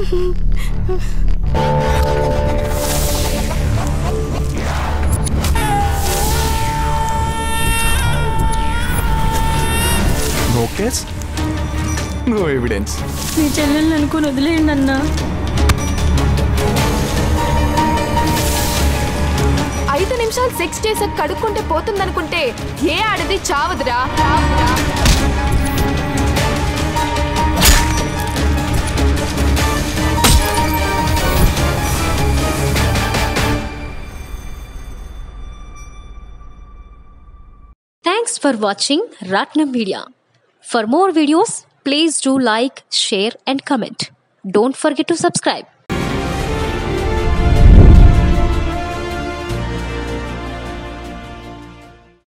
No case no evidence మీ చెల్లెల్ని అనుకుని వదిలేయండి అన్నా ఐదు నిమిషాలు సెక్స్ చేసాక కడుక్కుంటే పోతుందనుకుంటే ఏ ఆడది చావదురా చావదురా. Thanks for watching Ratnam Media. For more videos, please do like, share, and comment. Don't forget to subscribe.